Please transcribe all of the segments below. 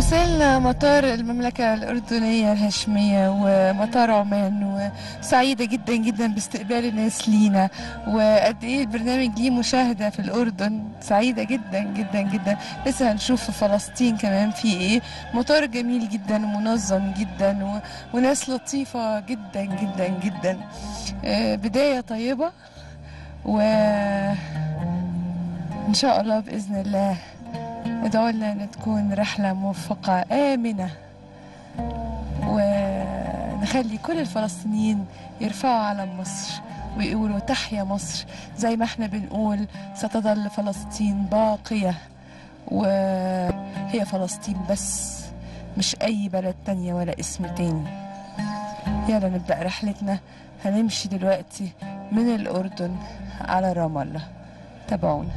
وصلنا مطار المملكة الأردنية الهاشمية ومطار عمان وسعيدة جدا جدا باستقبال الناس لينا وقد إيه البرنامج ليه مشاهدة في الأردن سعيدة جدا جدا جدا لسه هنشوف في فلسطين كمان في إيه مطار جميل جدا ومنظم جدا و... وناس لطيفة جدا جدا جدا آه، بداية طيبة و إن شاء الله بإذن الله ادعوا لنا ان تكون رحلة موفقة آمنة ونخلي كل الفلسطينيين يرفعوا علم مصر ويقولوا تحيا مصر زي ما احنا بنقول ستظل فلسطين باقية وهي فلسطين بس مش أي بلد تانية ولا اسم تاني يلا نبدأ رحلتنا هنمشي دلوقتي من الأردن على رام الله تابعونا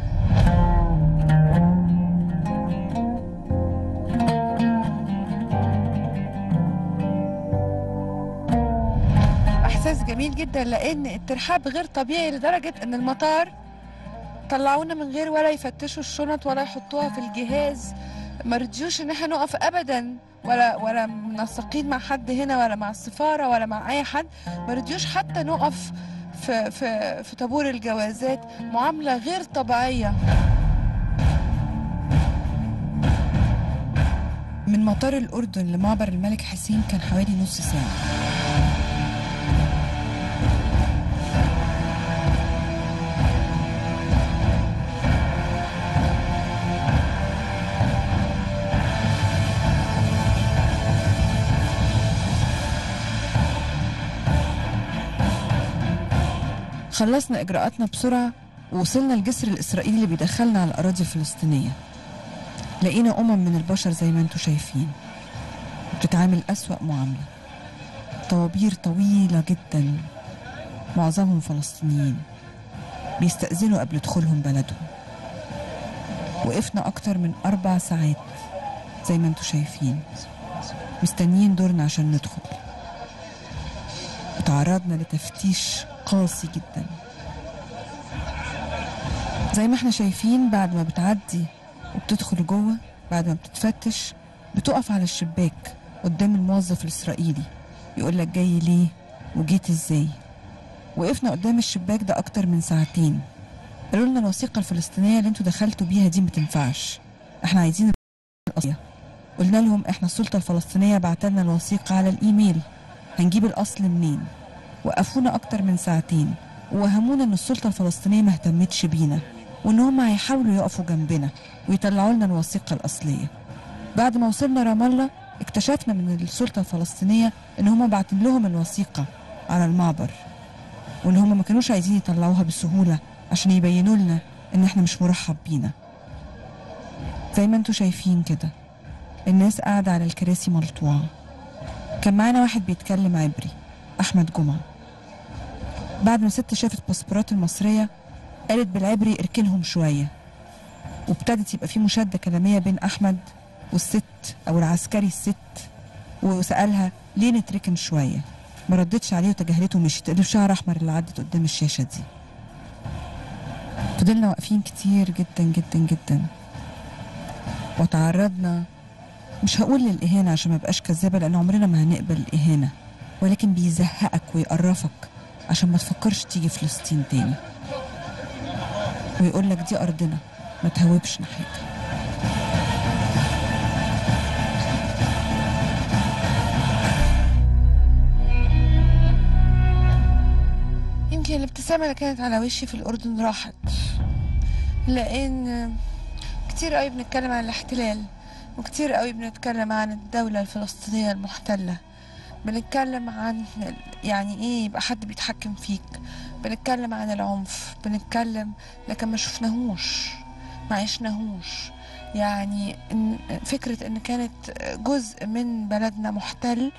احساس جميل جدا لان الترحاب غير طبيعي لدرجه ان المطار طلعونا من غير ولا يفتشوا الشنط ولا يحطوها في الجهاز ما رضيوش ان احنا نقف ابدا ولا ولا منسقين مع حد هنا ولا مع السفاره ولا مع اي حد ما رضيوش حتى نقف في في في طابور الجوازات معامله غير طبيعيه من مطار الأردن لمعبر الملك حسين كان حوالي نص ساعة خلصنا إجراءاتنا بسرعة ووصلنا الجسر الإسرائيلي اللي بيدخلنا على الأراضي الفلسطينية لقينا أمم من البشر زي ما انتم شايفين بتتعامل أسوأ معاملة طوابير طويلة جدا معظمهم فلسطينيين بيستأذنوا قبل دخولهم بلدهم وقفنا أكتر من أربع ساعات زي ما انتم شايفين مستنيين دورنا عشان ندخل وتعرضنا لتفتيش قاسي جدا زي ما احنا شايفين بعد ما بتعدي وبتدخل جوه بعد ما بتتفتش بتقف على الشباك قدام الموظف الإسرائيلي يقول لك جاي ليه وجيت ازاي وقفنا قدام الشباك ده أكتر من ساعتين قالوا لنا الوثيقة الفلسطينية اللي انتوا دخلتوا بيها دي ما تنفعش احنا عايزين الأصلية قلنا لهم احنا السلطة الفلسطينية بعتلنا الوثيقة على الإيميل هنجيب الأصل منين وقفونا أكتر من ساعتين ووهمونا إن السلطة الفلسطينية ما اهتمتش بينا وإن هم هيحاولوا يقفوا جنبنا ويطلعوا لنا الوثيقة الأصلية بعد ما وصلنا رام الله اكتشفنا من السلطة الفلسطينية إن هم باعتين لهم الوثيقة على المعبر وإن هم ما كانوش عايزين يطلعوها بسهولة عشان يبينوا لنا إن إحنا مش مرحب بينا زي ما انتوا شايفين كده الناس قاعدة على الكراسي ملطوعة كان معانا واحد بيتكلم عبري أحمد جمعة بعد ما ست شافت الباسبورات المصرية قالت بالعبري اركنهم شوية وابتدت يبقى في مشادة كلامية بين أحمد والست أو العسكري الست وسألها ليه نتركن شوية ما ردتش عليه وتجاهلته ومشيت اللي بشعر أحمر اللي عدت قدام الشاشة دي فضلنا واقفين كتير جدا جدا جدا وتعرضنا مش هقول للإهانة عشان ما بقاش كذابة لأن عمرنا ما هنقبل الإهانة ولكن بيزهقك ويقرفك عشان ما تفكرش تيجي فلسطين تاني ويقول لك دي أرضنا ما تهوبش ناحيتها يمكن الابتسامة اللي كانت على وشي في الأردن راحت لأن كتير قوي بنتكلم عن الاحتلال وكتير قوي بنتكلم عن الدولة الفلسطينية المحتلة بنتكلم عن يعني ايه يبقى حد بيتحكم فيك بنتكلم عن العنف بنتكلم لكن ما شفناهوش ما عشناهوش يعني إن فكرة ان كانت جزء من بلدنا محتل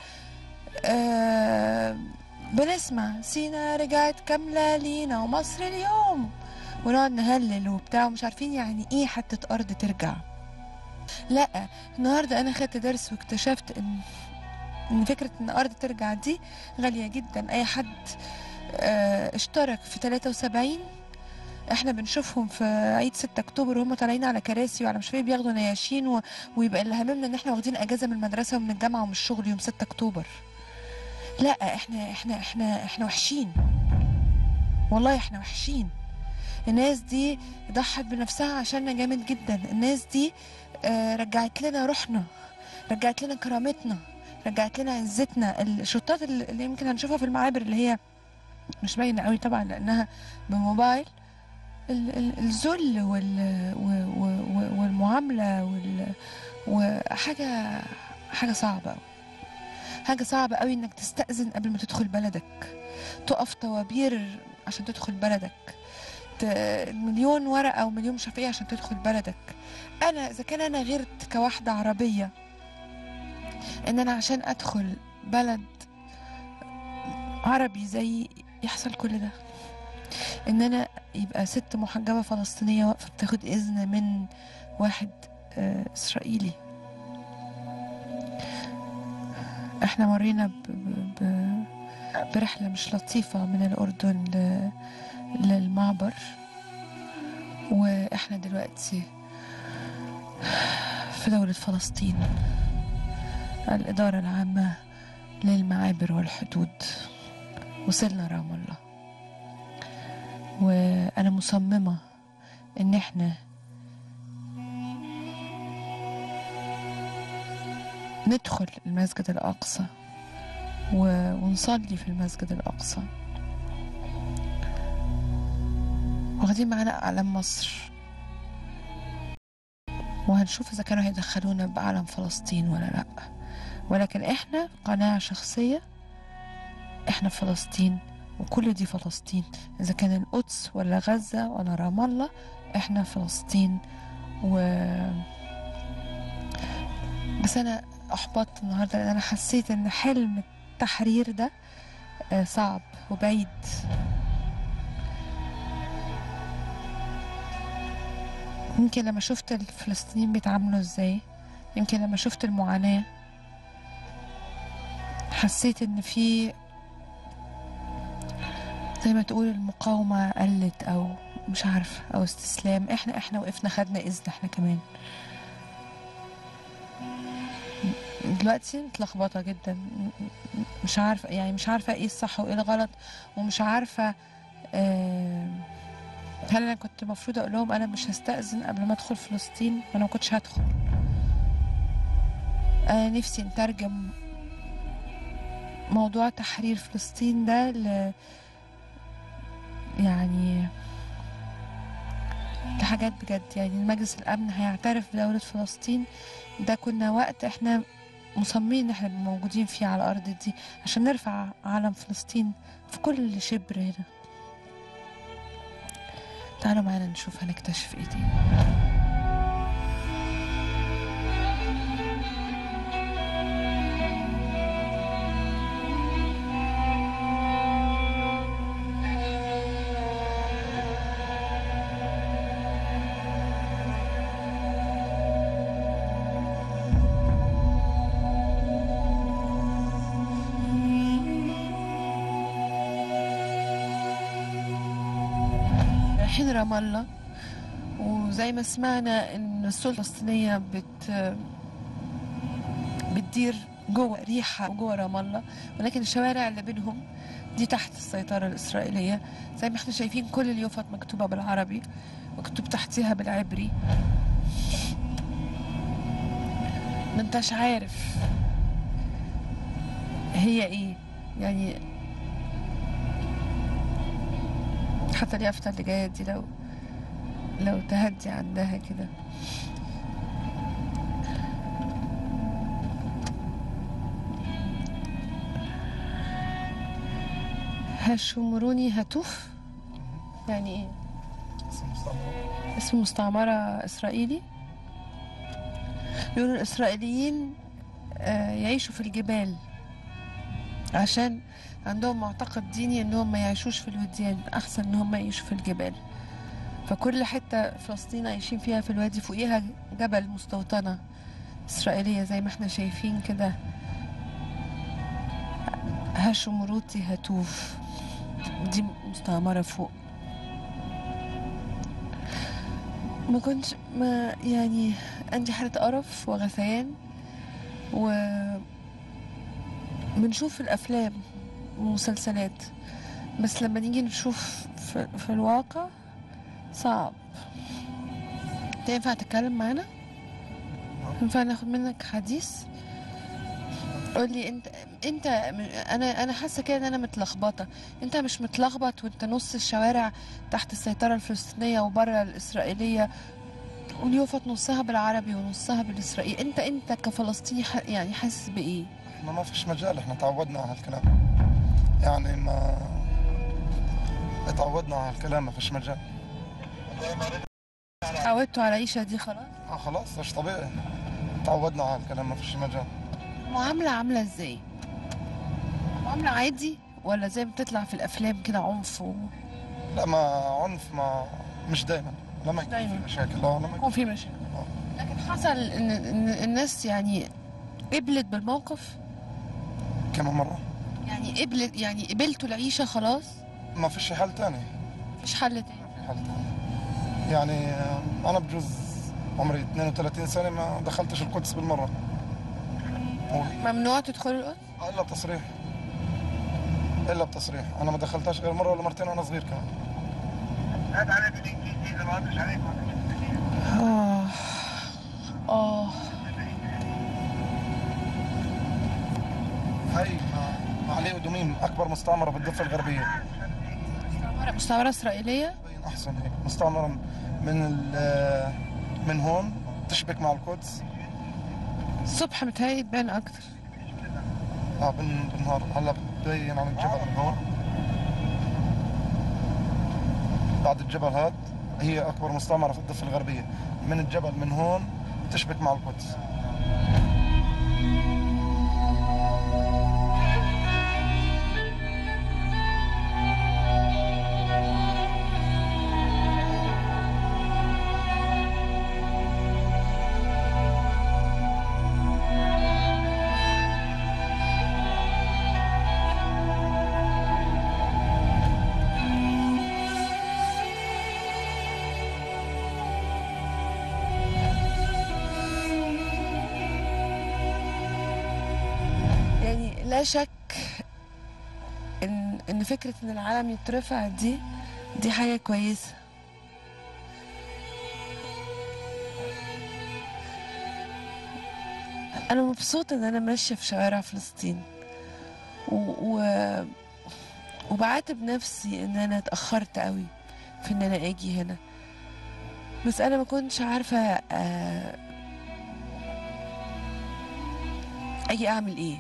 آه بنسمع سينا رجعت كاملة لينا ومصر اليوم ونقعد نهلل وبتاع ومش عارفين يعني ايه حتة أرض ترجع لا النهاردة أنا خدت درس واكتشفت إن إن فكرة إن أرض ترجع دي غالية جدا أي حد آه، اشترك في 73 احنا بنشوفهم في عيد 6 اكتوبر وهم طالعين على كراسي وعلى مش فاهم بياخدوا نياشين و... ويبقى اللي هممنا ان احنا واخدين اجازه من المدرسه ومن الجامعه ومن الشغل يوم 6 اكتوبر لا احنا احنا احنا احنا وحشين والله احنا وحشين الناس دي ضحت بنفسها عشاننا جامد جدا الناس دي آه، رجعت لنا روحنا رجعت لنا كرامتنا رجعت لنا عزتنا الشطات اللي اللي يمكن هنشوفها في المعابر اللي هي مش باينه قوي طبعا لانها بموبايل ال- ال- الذل وال و- و- و- والمعامله وال وحاجه حاجه صعبه أوي. حاجه صعبه قوي انك تستأذن قبل ما تدخل بلدك تقف طوابير عشان تدخل بلدك ت- مليون ورقه ومليون شفيه عشان تدخل بلدك انا اذا كان انا غيرت كواحده عربيه ان انا عشان ادخل بلد عربي زي يحصل كل ده ان انا يبقى ست محجبه فلسطينيه واقفه بتاخد اذن من واحد آه، اسرائيلي احنا مرينا ب... ب... ب... برحله مش لطيفه من الاردن ل... للمعبر واحنا دلوقتي في دولة فلسطين الإدارة العامة للمعابر والحدود وصلنا رام الله وأنا مصممة إن إحنا ندخل المسجد الأقصى و- ونصلي في المسجد الأقصى واخدين معانا أعلام مصر وهنشوف إذا كانوا هيدخلونا بعلم فلسطين ولا لأ ولكن إحنا قناعة شخصية إحنا في فلسطين وكل دي فلسطين إذا كان القدس ولا غزة ولا رام الله إحنا فلسطين و بس أنا أحبطت النهاردة لأن أنا حسيت إن حلم التحرير ده آه، صعب وبعيد يمكن لما شفت الفلسطينيين بيتعاملوا ازاي يمكن لما شفت المعاناة حسيت ان في زي ما تقول المقاومة قلت او مش عارفة او استسلام احنا احنا وقفنا خدنا اذن احنا كمان دلوقتي متلخبطة جدا مش عارفة يعني مش عارفة ايه الصح وايه الغلط ومش عارفة آه هل انا كنت المفروض اقول لهم انا مش هستأذن قبل ما ادخل فلسطين وانا ما كنتش هدخل انا نفسي نترجم موضوع تحرير فلسطين ده ل يعني لحاجات بجد يعني مجلس الامن هيعترف بدولة فلسطين ده كنا وقت احنا مصممين ان احنا نبقى موجودين فيه على الارض دي عشان نرفع علم فلسطين في كل شبر هنا تعالوا معانا نشوف هنكتشف ايه تاني رايحين رام الله وزي ما سمعنا ان السلطه الفلسطينيه بت بتدير جوه ريحه وجوه رام الله ولكن الشوارع اللي بينهم دي تحت السيطره الاسرائيليه زي ما احنا شايفين كل اليوفط مكتوبه بالعربي مكتوب تحتيها بالعبري ما انتش عارف هي ايه يعني حتى اليافطة اللي جاية دي لو لو تهدي عندها كده هشمروني هتوف يعني ايه اسم مستعمرة إسرائيلي بيقولوا الإسرائيليين آه، يعيشوا في الجبال عشان عندهم معتقد ديني انهم ما يعيشوش في الوديان احسن ان هم يعيشوا في الجبال فكل حته فلسطين عايشين فيها في الوادي فوقيها جبل مستوطنه اسرائيليه زي ما احنا شايفين كده هاشمروتي هتوف دي مستعمره فوق ما كنتش ما يعني عندي حالة قرف وغثيان و بنشوف الأفلام والمسلسلات بس لما نيجي نشوف في, في الواقع صعب تنفع تتكلم معانا؟ ينفع ناخد منك حديث؟ قولي انت انت انا انا حاسه كده ان انا متلخبطه انت مش متلخبط وانت نص الشوارع تحت السيطره الفلسطينيه وبره الاسرائيليه واليوفط نصها بالعربي ونصها بالاسرائيلي انت انت كفلسطيني ح- يعني حاسس بايه احنا ما فيش مجال احنا تعودنا على هالكلام يعني ما تعودنا على الكلام ما فيش مجال تعودتوا على العيشه دي خلاص اه خلاص مش طبيعي تعودنا على الكلام ما فيش مجال معامله عامله ازاي معامله عادي ولا زي ما بتطلع في الافلام كده عنف و... لا ما عنف ما مش دايما لما يكون دايماً. في مشاكل اه لما يكون يكون في مشاكل لكن حصل ان ان الناس يعني قبلت بالموقف كم مرة يعني قبلت يعني قبلتوا العيشه خلاص ما فيش حل تاني مش حل تاني في حل تاني يعني آه، انا بجوز عمري 32 سنة ما دخلتش القدس بالمرة و- ممنوع تدخلوا القدس الا بتصريح الا بتصريح انا ما دخلتهاش غير مره ولا مرتين وانا صغير كمان اه اه هاي مع- علي ودميم اكبر مستعمره بالضفه الغربيه مستعمرة مستعمرة إسرائيلية بين احسن هيك مستعمره من ال- من هون تشبك مع القدس الصبح متهيألي تبان أكتر اه بن- بالنهار هلا بتبين عن الجبل من هون بعد الجبل هاد هي اكبر مستعمره في الضفه الغربيه من الجبل من هون تشبك مع القدس يعني لا شك إن إن فكرة إن العالم يترفع دي دي حاجة كويسة أنا مبسوطة إن أنا ماشية في شوارع فلسطين و... و... وبعاتب نفسي إن أنا اتأخرت قوي في إن أنا أجي هنا بس أنا ما كنتش عارفة آه، أجي أعمل إيه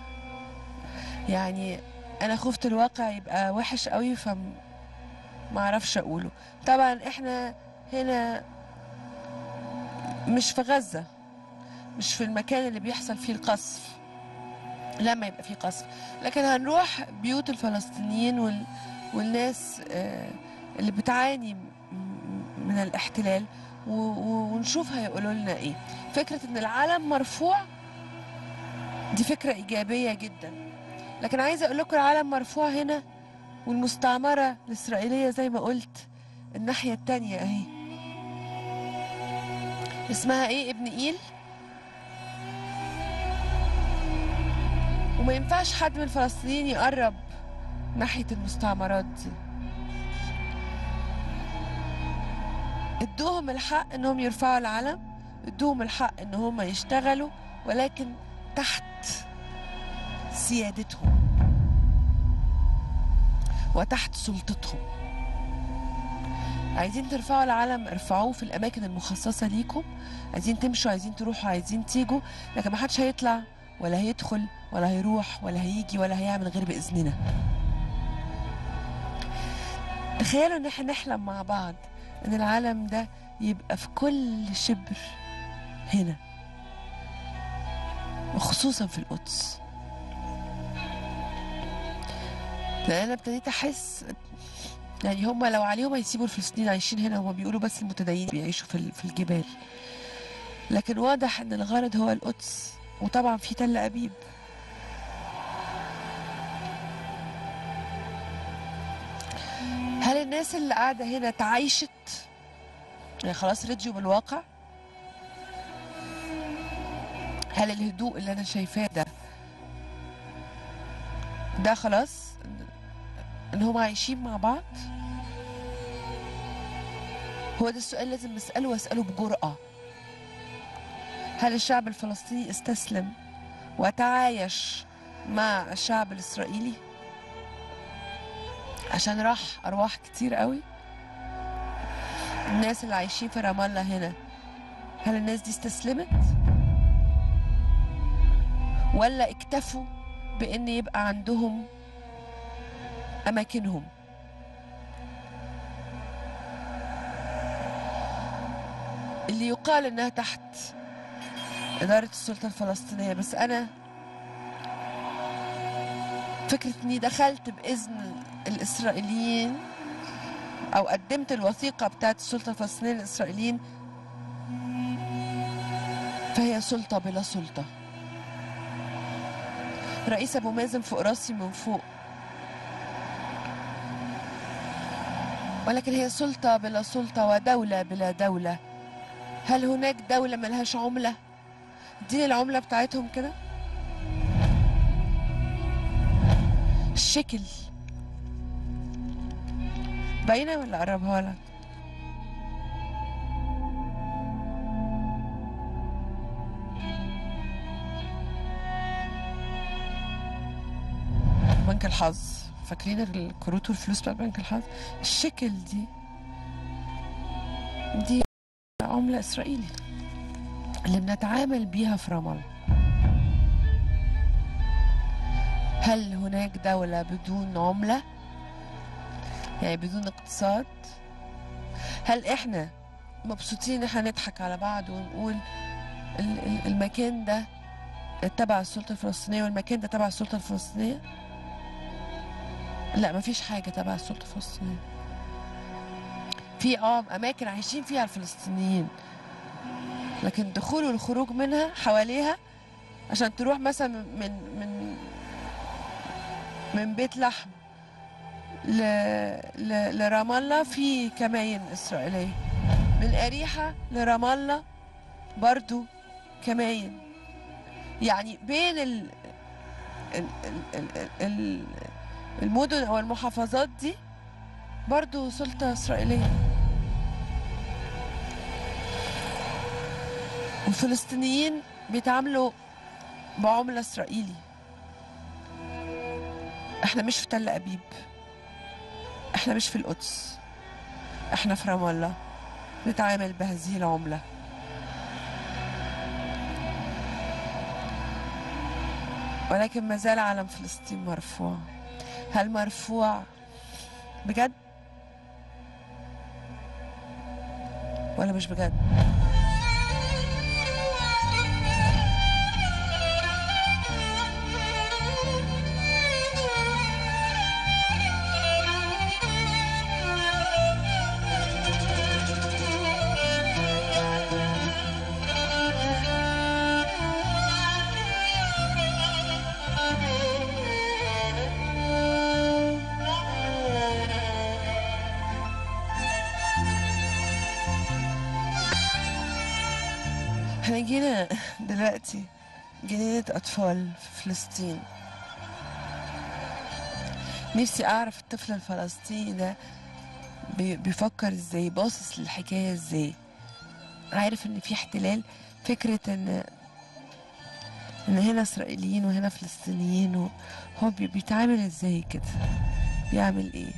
يعني انا خفت الواقع يبقى وحش قوي فما اعرفش اقوله طبعا احنا هنا مش في غزة مش في المكان اللي بيحصل فيه القصف لما يبقى فيه قصف لكن هنروح بيوت الفلسطينيين وال... والناس آه، اللي بتعاني م- م- من الاحتلال و... و... ونشوف هيقولوا لنا ايه فكرة ان العالم مرفوع دي فكرة ايجابية جدا لكن عايزه اقول لكم العالم مرفوع هنا والمستعمره الاسرائيليه زي ما قلت الناحيه التانية اهي اسمها ايه ابن ايل وما ينفعش حد من الفلسطينيين يقرب ناحيه المستعمرات دي ادوهم الحق انهم يرفعوا العلم ادوهم الحق ان هم يشتغلوا ولكن تحت سيادتهم وتحت سلطتهم عايزين ترفعوا العلم ارفعوه في الاماكن المخصصه ليكم عايزين تمشوا عايزين تروحوا عايزين تيجوا لكن ما حدش هيطلع ولا هيدخل ولا هيروح ولا هيجي ولا هيعمل غير باذننا تخيلوا ان احنا نحلم مع بعض ان العالم ده يبقى في كل شبر هنا وخصوصا في القدس لان انا ابتديت احس يعني هم لو عليهم هيسيبوا الفلسطينيين عايشين هنا هم بيقولوا بس المتدينين بيعيشوا في ال- في الجبال لكن واضح ان الغرض هو القدس وطبعا في تل ابيب هل الناس اللي قاعده هنا تعايشت يعني خلاص رضيوا بالواقع هل الهدوء اللي انا شايفاه ده ده خلاص ان هم عايشين مع بعض هو ده السؤال لازم نسأله واسأله بجرأة هل الشعب الفلسطيني استسلم وتعايش مع الشعب الإسرائيلي عشان راح أرواح كتير قوي الناس اللي عايشين في رام الله هنا هل الناس دي استسلمت ولا اكتفوا بان يبقى عندهم اماكنهم اللي يقال انها تحت اداره السلطه الفلسطينيه بس انا فكره اني دخلت باذن الاسرائيليين او قدمت الوثيقه بتاعت السلطه الفلسطينيه للاسرائيليين فهي سلطه بلا سلطه رئيس ابو مازن فوق راسي من فوق ولكن هي سلطه بلا سلطه ودوله بلا دوله هل هناك دوله ملهاش عمله اديني العمله بتاعتهم كده الشكل باينه ولا اقربها لك بنك الحظ فاكرين الكروت والفلوس بتاعت بنك الحظ الشكل دي دي عملة إسرائيلي اللي بنتعامل بيها في رام الله هل هناك دولة بدون عملة يعني بدون اقتصاد هل احنا مبسوطين ان احنا نضحك على بعض ونقول ال- ال- المكان ده تبع السلطة الفلسطينية والمكان ده تبع السلطة الفلسطينية لا مفيش حاجة تبع السلطة الفلسطينية في اه أماكن عايشين فيها الفلسطينيين لكن دخول والخروج منها حواليها عشان تروح مثلا من من من بيت لحم ل... ل... لرام الله في كماين إسرائيلية من أريحة لرام الله برضو كماين يعني بين ال... ال... ال... ال... ال... المدن او المحافظات دي برضو سلطة اسرائيلية والفلسطينيين بيتعاملوا بعملة اسرائيلي احنا مش في تل ابيب احنا مش في القدس احنا في رام الله نتعامل بهذه العملة ولكن ما زال علم فلسطين مرفوع هل مرفوع بجد ولا مش بجد احنا جينا دلوقتي جنينة أطفال في فلسطين نفسي أعرف الطفل الفلسطيني ده بي- بيفكر ازاي باصص للحكاية ازاي عارف ان في احتلال فكرة ان ان هنا اسرائيليين وهنا فلسطينيين وهو بي- بيتعامل ازاي كده بيعمل ايه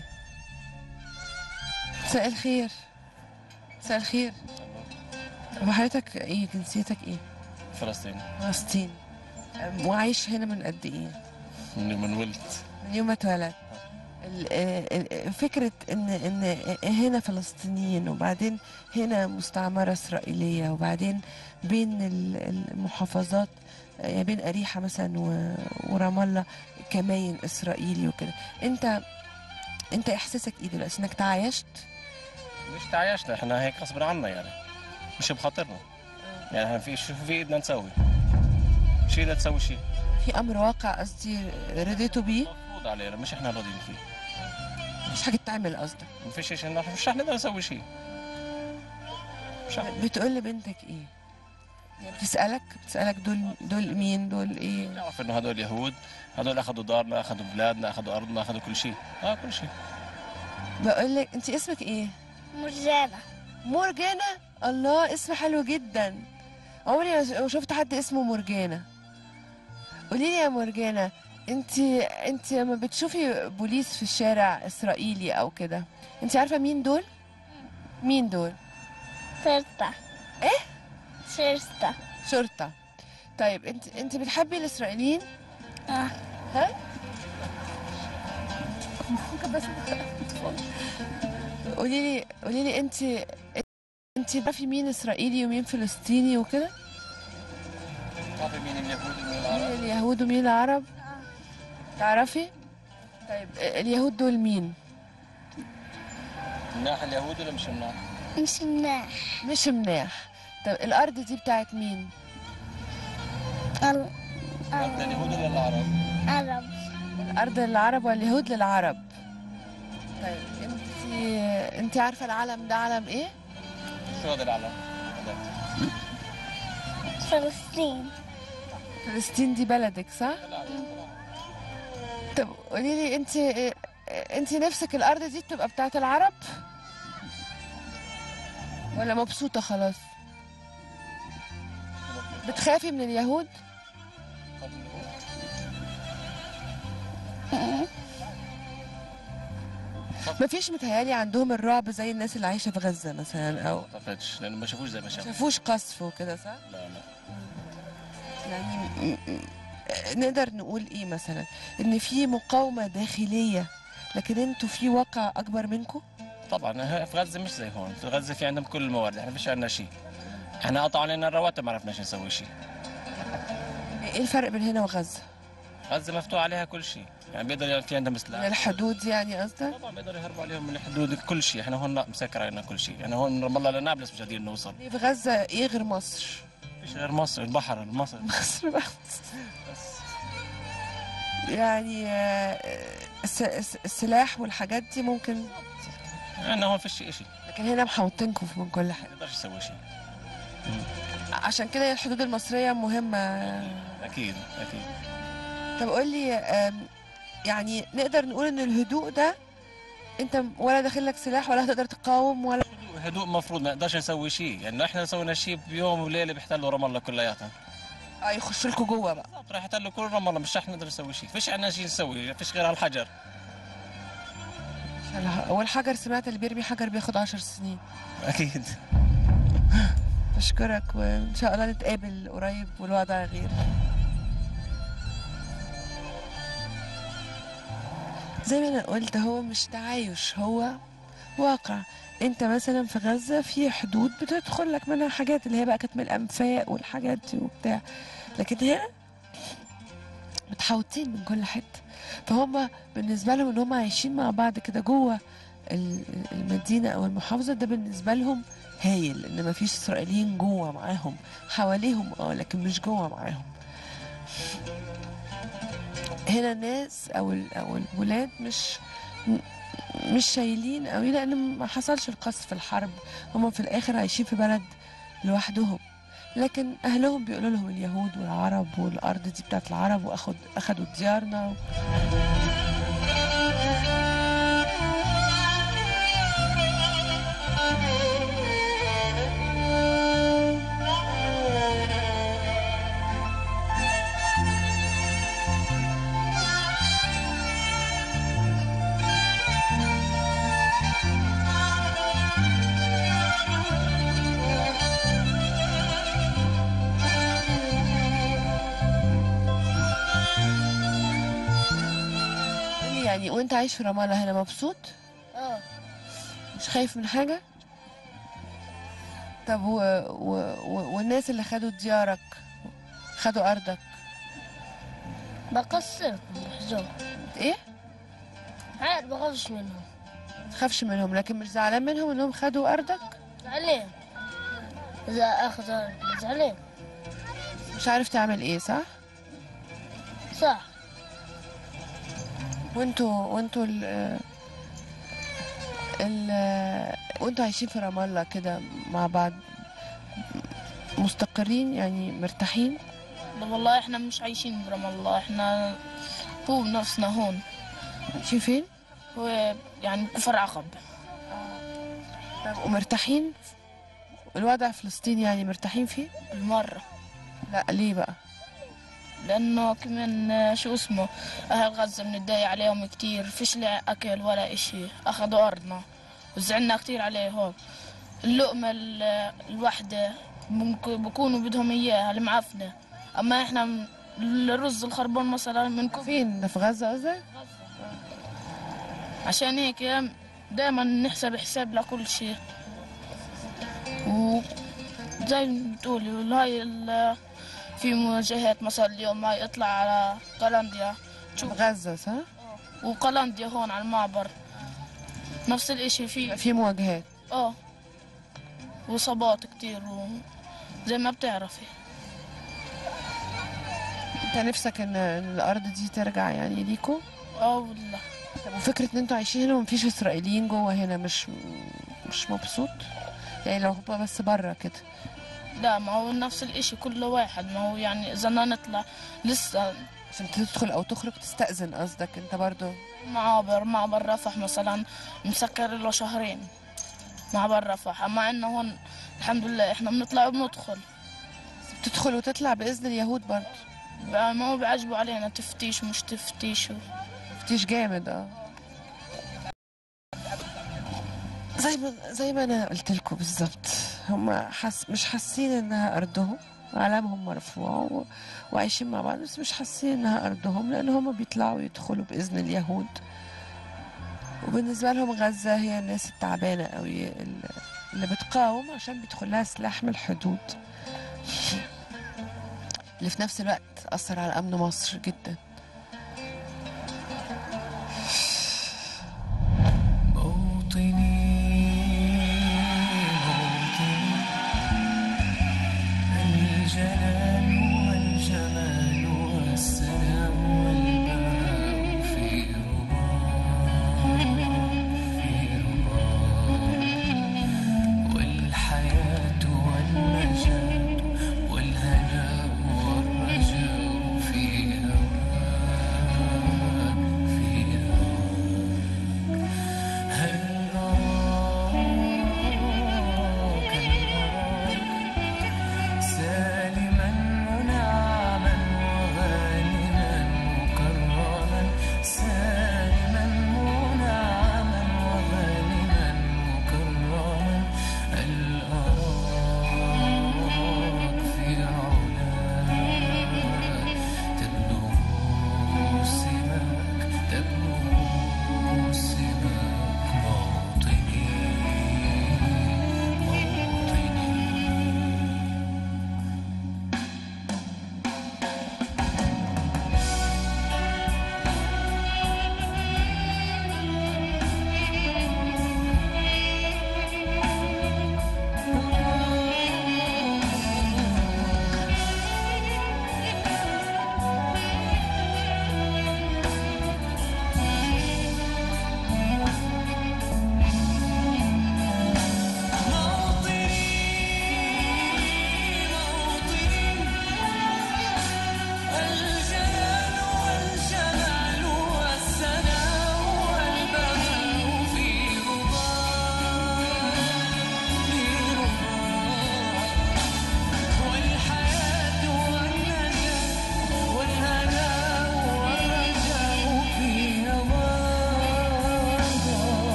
مساء الخير مساء الخير وحضرتك ايه جنسيتك ايه فلسطين فلسطين أم، وعايش هنا من قد ايه من من ولدت من يوم ما اتولد ال- ال- ال- فكرة إن إن هنا فلسطينيين وبعدين هنا مستعمرة إسرائيلية وبعدين بين ال- المحافظات يعني بين أريحة مثلا و- ورام الله كماين إسرائيلي وكده أنت أنت إحساسك إيه دلوقتي إنك تعايشت مش تعايشنا احنا هيك غصب عنا يعني مش بخاطرنا يعني احنا في شو في ايدنا نسوي مش ايدنا تسوي شيء في أمر واقع قصدي رضيتوا بيه مفروض علينا مش احنا راضيين فيه مش حاجة تعمل قصدك ما فيش شيء مش رح نقدر نسوي شيء شعب بتقول لبنتك ايه يعني بتسالك بتسالك دول دول مين دول ايه نعرف انه هدول يهود هدول اخذوا دارنا اخذوا بلادنا اخذوا ارضنا اخذوا كل شيء اه كل شيء بقول لك انت اسمك ايه مرجانة مرجانة الله اسم حلو جدا عمري ما شفت حد اسمه مرجانة قولي لي يا مرجانة انت انت لما بتشوفي بوليس في الشارع اسرائيلي او كده انت عارفة مين دول مين دول شرطة إيه؟ شرطة شرطة طيب انت انت بتحبي الاسرائيليين اه ها قولي لي قولي لي انت انت تعرفي مين اسرائيلي ومين فلسطيني وكده تعرفي مين اليهود ومين مين العرب اليهود ومين العرب تعرفي طيب اليهود دول مين مناح اليهود ولا مش مناح؟ مش مناح مش مناح طب الارض دي بتاعت مين ال- ارض اليهود ولا العرب؟ عرب الارض للعرب واليهود للعرب طيب انت انت عارفه العلم ده علم ايه شو هذا العلم؟ هذا. فلسطين فلسطين دي بلدك صح العرب. طب قولي لي انت انت نفسك الارض دي تبقى بتاعت العرب ولا مبسوطه خلاص بتخافي من اليهود مفيش متهيالي عندهم الرعب زي الناس اللي عايشه في غزه مثلا او ما اعتقدش لانه ما شافوش زي ما شافوا شافوش قصف وكده صح لا لا يعني م- م- نقدر نقول ايه مثلا ان في مقاومه داخليه لكن انتوا في واقع اكبر منكم طبعا ه- في غزه مش زي هون في غزه في عندهم كل الموارد احنا فيش عندنا شيء احنا قطعوا علينا الرواتب ما عرفناش نسوي شيء ايه الفرق بين هنا وغزه غزه مفتوح عليها كل شيء يعني بيقدر يعني في عندهم من سلاح الحدود يعني قصدك طبعا بيقدروا يهربوا عليهم من الحدود كل شيء احنا هون لا مسكر علينا كل شيء يعني هون من رام الله لنابلس مش قادرين نوصل ليه في غزه ايه غير مصر فيش غير مصر البحر مصر مصر بس يعني آه، الس- الس- السلاح والحاجات دي ممكن يعني هون فيش شيء لكن هنا محوطينكم من كل حاجه ما يقدرش يسوي شيء عشان كده الحدود المصريه مهمه اكيد اكيد طب قول لي آم، يعني نقدر نقول ان الهدوء ده انت ولا داخل لك سلاح ولا هتقدر تقاوم ولا هدوء- هدوء مفروض ما نقدرش نسوي شيء يعني احنا سوينا شيء بيوم وليله بيحتلوا رام الله كلياتها اه يخشوا لكم جوه بقى بالضبط راح يحتلوا كل رام الله مش رح نقدر نسوي شيء فيش عندنا شيء نسوي فيش غير هالحجر والحجر سمعت اللي بيرمي حجر بياخد عشر سنين اكيد بشكرك وان شاء الله نتقابل قريب والوضع غير زي ما انا قلت هو مش تعايش هو واقع انت مثلا في غزة في حدود بتدخل لك منها حاجات اللي هي بقى كانت من الانفاق والحاجات دي وبتاع لكن هنا متحوطين من كل حته فهم بالنسبه لهم ان هم عايشين مع بعض كده جوه ال- المدينه او المحافظه ده بالنسبه لهم هايل ان مفيش اسرائيليين جوه معاهم حواليهم اه لكن مش جوه معاهم هنا الناس او ال- او الولاد مش م- مش شايلين قوي لان ما حصلش القصف في الحرب هم في الاخر عايشين في بلد لوحدهم لكن اهلهم بيقولوا لهم اليهود والعرب والارض دي بتاعت العرب واخد اخدوا ديارنا قولي يعني وانت عايش في رام الله هنا مبسوط اه مش خايف من حاجه طب و... و... و... والناس اللي خدوا ديارك خدوا ارضك بقصر بحزون ايه عاد بخافش منهم تخافش منهم لكن مش زعلان منهم انهم خدوا ارضك زعلان إذا أخذ أرض زعلان مش عارف تعمل ايه صح صح وانتوا وانتوا ال ال وانتوا عايشين في رام الله كده مع بعض مستقرين يعني مرتاحين لا والله احنا مش عايشين برام الله احنا هو بنفسنا هون عايشين فين هو يعني كفر عقب طب ومرتاحين الوضع في فلسطين يعني مرتاحين فيه بالمرة لا ليه بقى لأنه كمان آه، شو اسمه أهل غزة بنتضايق عليهم كتير فيش لا أكل ولا إشي أخذوا أرضنا وزعلنا كتير عليهم اللقمة ال- الوحدة ممكن بكونوا بدهم إياها المعفنة أما إحنا من- الرز الخربان مثلا منكم فين ده في غزة قصدك عشان هيك دائما نحسب حساب لكل شيء و زي ما بتقولي هاي ال- في مواجهات مثلا اليوم هاي اطلع على قلنديا في غزة صح وقلنديا هون على المعبر نفس الاشي في في مواجهات اه وصابات كتير و زي ما بتعرفي انت نفسك ان إن الارض دي ترجع يعني ليكوا اه والله طب وفكرة ان انتوا عايشين هنا ومفيش اسرائيليين جوه هنا مش مش مبسوط يعني لو هما بس بره كده لا ما هو نفس الاشي كل واحد ما هو يعني اذا بدنا نطلع لسه عشان تدخل او تخرج تستأذن قصدك انت برضو معابر معبر رفح مثلا مسكر له شهرين معبر رفح اما عندنا هون الحمد لله احنا بنطلع وبندخل بتدخل وتطلع باذن اليهود برضو بقى ما هو بيعجبوا علينا تفتيش مش تفتيش و... تفتيش جامد اه زي ما زي ما انا قلت لكم بالظبط هم حس مش حاسين انها ارضهم علامهم مرفوع و... وعايشين مع بعض بس مش حاسين انها ارضهم لان هم بيطلعوا يدخلوا باذن اليهود وبالنسبه لهم غزه هي الناس التعبانه قوي اللي- اللي بتقاوم عشان بيدخل لها سلاح من الحدود اللي في نفس الوقت اثر على امن مصر جدا موطني موطني الجلال